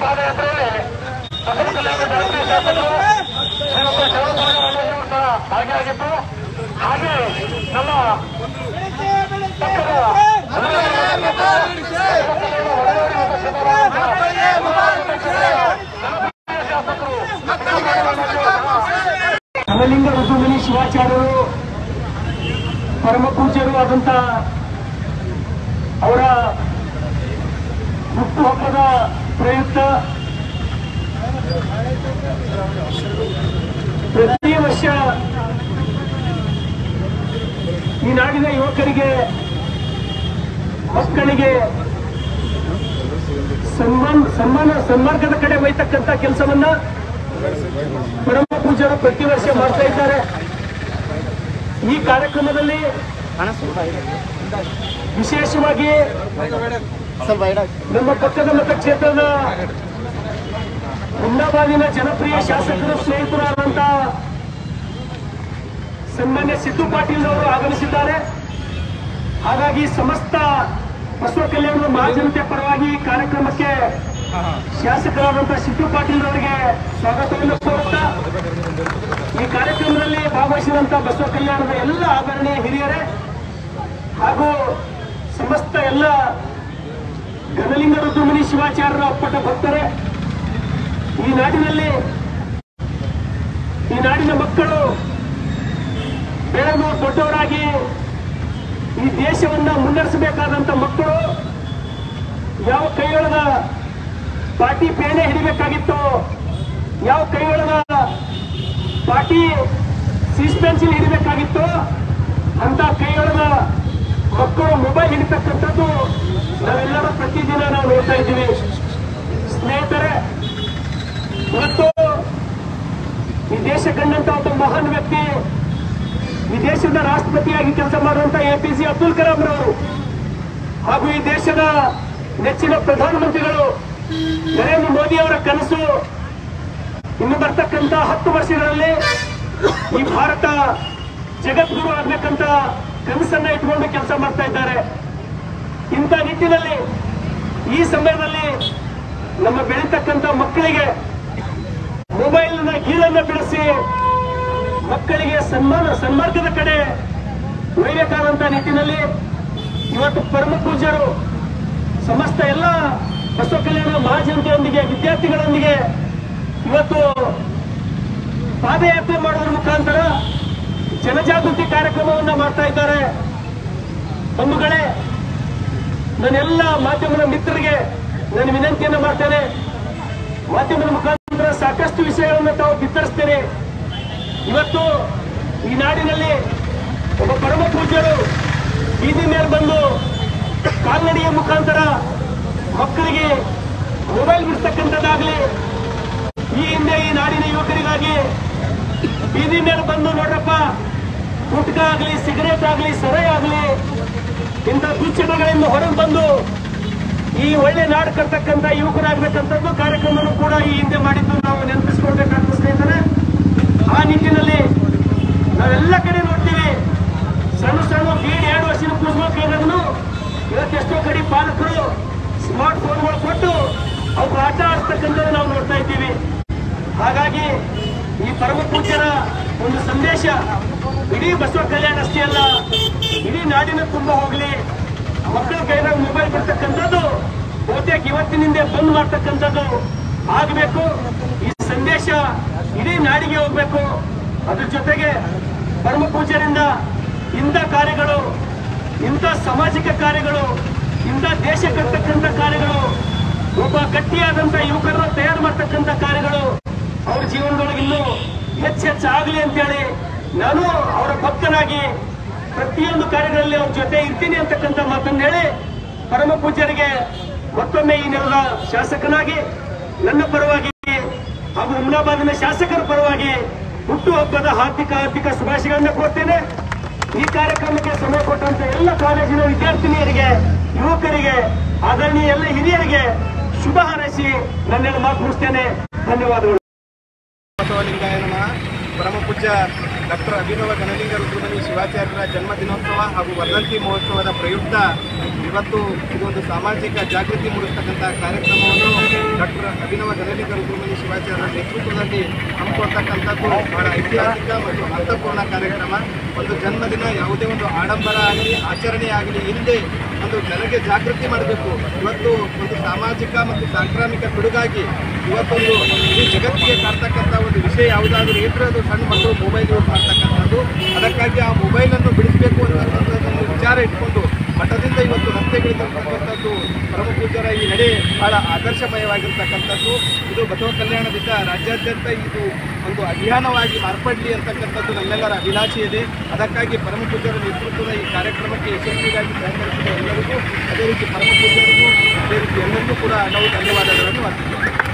ಪಾದಯಾತ್ರೆಯಲ್ಲಿ ಬಸವ ಕಲ್ಯಾಣ ಜಾತ್ರೆ ಶಾಸಕರು ಶ್ರೀಮಂತ ಶಿವಕುಮಾರ ಅಣ್ಣಯ್ಯನವರು ಸಹ ಭಾಗಿಯಾಗಿದ್ದು ಹಾಗೆ ನಮ್ಮ ಪಕ್ಕದ ಶಾಸಕರು ಕಮಲಿಂಗ ಋತುಮುನಿ ಶಿವಾಚಾರ್ಯರು ಪರಮ ಪೂಜ್ಯರು ಆದಂತ ಅವರ ಹುಟ್ಟುಹಬ್ಬದ ಪ್ರಯುಕ್ತ ಪ್ರತಿ ವರ್ಷ ಈ ನಾಡಿನ ಯುವಕರಿಗೆ ಮಕ್ಕಳಿಗೆ ಸನ್ಮಾನ ಸನ್ಮಾನ ಸನ್ಮಾರ್ಗದ ಕಡೆ ಒಯ್ತಕ್ಕಂಥ ಕೆಲಸವನ್ನ ಪರಮ ಪೂಜರು ಪ್ರತಿ ವರ್ಷ ಮಾಡ್ತಾ ಇದ್ದಾರೆ ಈ ಕಾರ್ಯಕ್ರಮದಲ್ಲಿ ವಿಶೇಷವಾಗಿ ನಮ್ಮ ಪಕ್ಕದ ಮತಕ್ಷೇತ್ರದ ಹುಮ್ನಾಬಾದಿನ ಜನಪ್ರಿಯ ಶಾಸಕರು ಸ್ನೇಹಿತರಾದಂತ ಸನ್ಮಾನ್ಯ ಸಿದ್ದು ಪಾಟೀಲ್ ಅವರು ಆಗಮಿಸಿದ್ದಾರೆ ಹಾಗಾಗಿ ಸಮಸ್ತ ಬಸವ ಕಲ್ಯಾಣದ ಮಹಾಜನತೆ ಪರವಾಗಿ ಈ ಕಾರ್ಯಕ್ರಮಕ್ಕೆ ಶಾಸಕರಾದಂತಹ ಸಿದ್ದು ಪಾಟೀಲ್ ಅವರಿಗೆ ಸ್ವಾಗತವನ್ನು ಕೋರುತ್ತಾ ಈ ಕಾರ್ಯಕ್ರಮದಲ್ಲಿ ಭಾಗವಹಿಸಿದಂತ ಬಸವ ಕಲ್ಯಾಣದ ಎಲ್ಲ ಆದರಣೀಯ ಹಿರಿಯರೇ ಹಾಗೂ ಸಮಸ್ತ ಎಲ್ಲ ಘನಲಿಂಗ ಋತುಮುನಿ ಶಿವಾಚಾರ್ಯರ ಅಪ್ಪಟ ಭಕ್ತರೇ ಈ ನಾಡಿನಲ್ಲಿ ಈ ನಾಡಿನ ಮಕ್ಕಳು ಬೆಳೆದು ದೊಡ್ಡವರಾಗಿ ಈ ದೇಶವನ್ನ ಮುನ್ನಡೆಸಬೇಕಾದಂತ ಮಕ್ಕಳು ಯಾವ ಕೈಯೊಳಗ ಪಾಟಿ ಪೇಣೆ ಹಿಡಿಬೇಕಾಗಿತ್ತು ಯಾವ ಕೈಯೊಳಗ ಪಾಟಿ ಸೀಸ್ ಪೆನ್ಸಿಲ್ ಹಿಡಿಬೇಕಾಗಿತ್ತು ಅಂತ ಕೈಯೊಳಗ ಮಕ್ಕಳು ಮೊಬೈಲ್ ಹಿಡಿತಕ್ಕಂಥದ್ದು ನಾವೆಲ್ಲರೂ ಪ್ರತಿದಿನ ನಾವು ನೋಡ್ತಾ ಇದ್ದೀವಿ ಸ್ನೇಹಿತರೆ ಇವತ್ತು ಈ ದೇಶ ಕಂಡಂತ ಒಬ್ಬ ಮಹಾನ್ ವ್ಯಕ್ತಿ ಈ ದೇಶದ ರಾಷ್ಟ್ರಪತಿಯಾಗಿ ಕೆಲಸ ಮಾಡುವಂತ A P J Abdul Kalam ರವರು ಹಾಗೂ ಈ ದೇಶದ ನೆಚ್ಚಿನ ಪ್ರಧಾನಮಂತ್ರಿಗಳು ನರೇಂದ್ರ ಮೋದಿ ಅವರ ಕನಸು ಇನ್ನು ಬರ್ತಕ್ಕಂತ ಹತ್ತು ವರ್ಷಗಳಲ್ಲಿ ಈ ಭಾರತ ಜಗದ್ಗುರು ಆಗ್ಬೇಕಂತ ಕನಸನ್ನ ಇಟ್ಕೊಂಡು ಕೆಲಸ ಮಾಡ್ತಾ ಇದ್ದಾರೆ ಇಂಥ ನಿಟ್ಟಿನಲ್ಲಿ ಈ ಸಮಯದಲ್ಲಿ ನಮ್ಮ ಬೆಳೀತಕ್ಕಂತ ಮಕ್ಕಳಿಗೆ ಮೊಬೈಲ್ನ ಗೀರನ್ನ ಬಿಡಿಸಿ ಮಕ್ಕಳಿಗೆ ಸನ್ಮಾನ ಸನ್ಮಾರ್ಗದ ಕಡೆ ಒಯ್ಯಬೇಕಾದಂತ ನಿಟ್ಟಿನಲ್ಲಿ ಇವತ್ತು ಪರಮ ಪೂಜ್ಯರು ಸಮಸ್ತ ಎಲ್ಲ ಬಸವ ಕಲ್ಯಾಣ ಮಹಾಜನತೆಯೊಂದಿಗೆ ವಿದ್ಯಾರ್ಥಿಗಳೊಂದಿಗೆ ಇವತ್ತು ಪಾದಯಾತ್ರೆ ಮಾಡೋದ್ರ ಮುಖಾಂತರ ಜನಜಾಗೃತಿ ಕಾರ್ಯಕ್ರಮವನ್ನ ಮಾಡ್ತಾ ಇದ್ದಾರೆ ಬಂಧುಗಳೇ ನನ್ನೆಲ್ಲ ಮಾಧ್ಯಮದ ಮಿತ್ರರಿಗೆ ನಾನು ವಿನಂತಿಯನ್ನ ಮಾಡ್ತೇನೆ ಮಾಧ್ಯಮದ ಮುಖಾಂತರ ಸಾಕಷ್ಟು ವಿಷಯಗಳನ್ನು ತಾವು ಬಿತ್ತರಿಸ್ತೇನೆ ಇವತ್ತು ಈ ನಾಡಿನಲ್ಲಿ ಒಬ್ಬ ಪರಮ ಪೂಜ್ಯರು ಬೀದಿ ಮೇಲೆ ಬಂದು ಕಾಲ್ನಡಿಗೆ ಮುಖಾಂತರ ಮಕ್ಕಳಿಗೆ ಮೊಬೈಲ್ ಬಿಡ್ತಕ್ಕಂಥದ್ದಾಗ್ಲಿ ಈ ಹಿಂದೆ ಈ ನಾಡಿನ ಯುವಕರಿಗಾಗಿ ಬೀದಿ ಮೇಲೆ ಬಂದು ನೋಡ್ರಪ್ಪ ಗುಟ್ಕ ಆಗ್ಲಿ ಸಿಗರೇಟ್ ಆಗ್ಲಿ ಸರೈ ಆಗ್ಲಿ ಇಂಥ ದುಶ್ಚಟಗಳಿಂದ ಹೊರಗೆ ಬಂದು ಈ ಒಳ್ಳೆ ನಾಡು ಕರ್ತಕ್ಕಂಥ ಯುವಕರಾಗಬೇಕಂತದ್ದು ಕಾರ್ಯಕ್ರಮವನ್ನು ಕೂಡ ಈ ಹಿಂದೆ ಮಾಡಿದ್ದು ನಾವು ನೆನಪಿಸ್ಕೊಳ್ಬೇಕಾಗ್ತದೆ ಸ್ನೇಹಿತರೆ ಆ ನಿಟ್ಟಿನಲ್ಲಿ ನಾವೆಲ್ಲ ಕಡೆ ನೋಡ್ತೀವಿ ಸಣ್ಣ ಸಣ್ಣ ಬೀಡ್ ಎರಡು ವರ್ಷದ ಕೂಸ್ಗಳು ಕೈಗಳನ್ನು ಇವತ್ತೆಷ್ಟೋ ಕಡೆ ಪಾಲಕರು ಸ್ಮಾರ್ಟ್ ಫೋನ್ಗಳು ಕೊಟ್ಟು ಅವ್ರು ಆಟ ಆಡ್ತಕ್ಕಂಥದ್ದು ನಾವು ನೋಡ್ತಾ ಇದ್ದೀವಿ ಹಾಗಾಗಿ ಈ ಪರಮ ಪೂಜ್ಯರ ಒಂದು ಸಂದೇಶ ಇಡೀ ಬಸವ ಕಲ್ಯಾಣ ಅಷ್ಟೇ ಅಲ್ಲ ಇಡೀ ನಾಡಿನ ತುಂಬ ಹೋಗ್ಲಿ ಮಕ್ಕಳ ಕೈನಾಗ ಮೊಬೈಲ್ ಬಿಡ್ತಕ್ಕಂಥದ್ದು ಬಹುತೇಕ ಇವತ್ತಿನಿಂದ ಬಂದ್ ಮಾಡ್ತಕ್ಕಂಥದ್ದು ಆಗಬೇಕು ಈ ಸಂದೇಶ ಇಡೀ ನಾಡಿಗೆ ಹೋಗ್ಬೇಕು ಅದ್ರ ಜೊತೆಗೆ ಪರಮ ಪೂಜ್ಯರಿಂದ ಇಂಥ ಕಾರ್ಯಗಳು ಇಂಥ ಸಾಮಾಜಿಕ ಕಾರ್ಯಗಳು ಇಂಥ ದೇಶ ಕಟ್ಟತಕ್ಕಂಥ ಕಾರ್ಯಗಳು ಒಬ್ಬ ಗಟ್ಟಿಯಾದಂತ ಯುವಕರನ್ನ ತಯಾರು ಮಾಡ್ತಕ್ಕಂಥ ಕಾರ್ಯಗಳು ಅವ್ರ ಜೀವನದೊಳಗೆ ಇನ್ನೂ ಹೆಚ್ಚು ಹೆಚ್ಚು ಆಗಲಿ ಅಂತೇಳಿ ನಾನು ಅವರ ಭಕ್ತನಾಗಿ ಪ್ರತಿಯೊಂದು ಕಾರ್ಯಗಳಲ್ಲಿ ಅವ್ರ ಜೊತೆ ಇರ್ತೀನಿ ಅಂತಕ್ಕಂಥ ಮಾತನ್ನು ಹೇಳಿ ಪರಮ ಪೂಜ್ಯರಿಗೆ ಮತ್ತೊಮ್ಮೆ ಈ ನೆಲದ ಶಾಸಕನಾಗಿ ನನ್ನ ಪರವಾಗಿ ಹಾಗೂ ಹುಮ್ನಾಬಾದಿನ ಶಾಸಕರ ಪರವಾಗಿ ಹುಟ್ಟುಹಬ್ಬದ ಹಾರ್ದಿಕ ಹಾರ್ದಿಕ ಶುಭಾಶಯಗಳನ್ನ ಕೋರ್ತೇನೆ ಈ ಕಾರ್ಯಕ್ರಮಕ್ಕೆ ಸಮಯ ಕೊಟ್ಟಂತ ಎಲ್ಲ ಕಾಲೇಜಿನ ವಿದ್ಯಾರ್ಥಿನಿಯರಿಗೆ ಯುವಕರಿಗೆ ಆದರಣೀಯ ಎಲ್ಲ ಹಿರಿಯರಿಗೆ ಶುಭ ಹಾರೈಸಿ ನನ್ನೆಲ್ಲ ಮಾತು ಮುಗಿಸ್ತೇನೆ ಧನ್ಯವಾದಗಳು ಬಸವಲಿಂಗಾಯ ನಮಃ ಪರಮ ಪೂಜ್ಯ ಡಾಕ್ಟರ್ ಅಭಿನವ ಗಣಲಿಂಗ ರುದ್ರಮಣಿ ಶಿವಾಚಾರ್ಯರ ಜನ್ಮ ದಿನೋತ್ಸವ ಹಾಗೂ ವರ್ಧಂತಿ ಮಹೋತ್ಸವದ ಪ್ರಯುಕ್ತ ಇವತ್ತು ಇದೊಂದು ಸಾಮಾಜಿಕ ಜಾಗೃತಿ ಮೂಡಿಸ್ತಕ್ಕಂಥ ಕಾರ್ಯಕ್ರಮವನ್ನು ಡಾಕ್ಟರ್ ಅಭಿನವ ಗಣಲಿಂಗ ರುದ್ರಮಣಿ ಶಿವಾಚಾರ್ಯರ ನೇತೃತ್ವದಲ್ಲಿ ಹಮ್ಮಿಕೊಳ್ತಕ್ಕಂಥದ್ದು ಬಹಳ ಐತಿಹಾಸಿಕ ಮತ್ತು ಅರ್ಥಪೂರ್ಣ ಕಾರ್ಯಕ್ರಮ ಒಂದು ಜನ್ಮದಿನ ಯಾವುದೇ ಒಂದು ಆಡಂಬರ ಆಗಲಿ ಆಚರಣೆ ಆಗಲಿ ಇಲ್ಲದೆ ಒಂದು ಜನಗೆ ಜಾಗೃತಿ ಮಾಡಬೇಕು ಇವತ್ತು ಒಂದು ಸಾಮಾಜಿಕ ಮತ್ತು ಸಾಂಕ್ರಾಮಿಕ ಪಿಡುಗಾಗಿ ಇವತ್ತೊಂದು ಇಡೀ ಜಗತ್ತಿಗೆ ಕಾಡ್ತಕ್ಕಂಥ ಒಂದು ವಿಷಯ ಯಾವುದಾದ್ರೂ ಇದ್ರೆ ಅದು ಸಣ್ಣ ಮಕ್ಕಳು ಮೊಬೈಲ್ ಯೂಸ್ ಮಾಡ್ತಕ್ಕಂಥದ್ದು ಅದಕ್ಕಾಗಿ ಆ ಮೊಬೈಲನ್ನು ಬಿಡಿಸಬೇಕು ಅನ್ನೋದನ್ನು ವಿಚಾರ ಇಟ್ಕೊಂಡು ಮಠದಿಂದ ಇವತ್ತು ರಸ್ತೆಗಳಿರ್ತಕ್ಕಂಥದ್ದು ಪರಮ ಪೂಜ್ಯರ ಈ ನಡೆ ಬಹಳ ಆದರ್ಶಮಯವಾಗಿರ್ತಕ್ಕಂಥದ್ದು ಇದು ಬಸವ ಕಲ್ಯಾಣದಿಂದ ರಾಜ್ಯಾದ್ಯಂತ ಇದು ಒಂದು ಅಭಿಯಾನವಾಗಿ ಮಾರ್ಪಡಲಿ ಅಂತಕ್ಕಂಥದ್ದು ನಮ್ಮೆಲ್ಲರ ಅಭಿಲಾಷೆ ಇದೆ ಅದಕ್ಕಾಗಿ ಪರಮ ಪೂಜ್ಯರ ನೇತೃತ್ವದ ಈ ಕಾರ್ಯಕ್ರಮಕ್ಕೆ ಯಶಸ್ವಿಯಾಗಿ ಸಹಕರಿಸಿದ ಎಲ್ಲರಿಗೂ ಅದೇ ರೀತಿ ಪರಮ ಪೂಜ್ಯರಿಗೂ ಅದೇ ರೀತಿ ಎಲ್ಲರಿಗೂ ಕೂಡ ನಾವು ಧನ್ಯವಾದಗಳನ್ನು ಅರ್ಪಿಸುತ್ತೇವೆ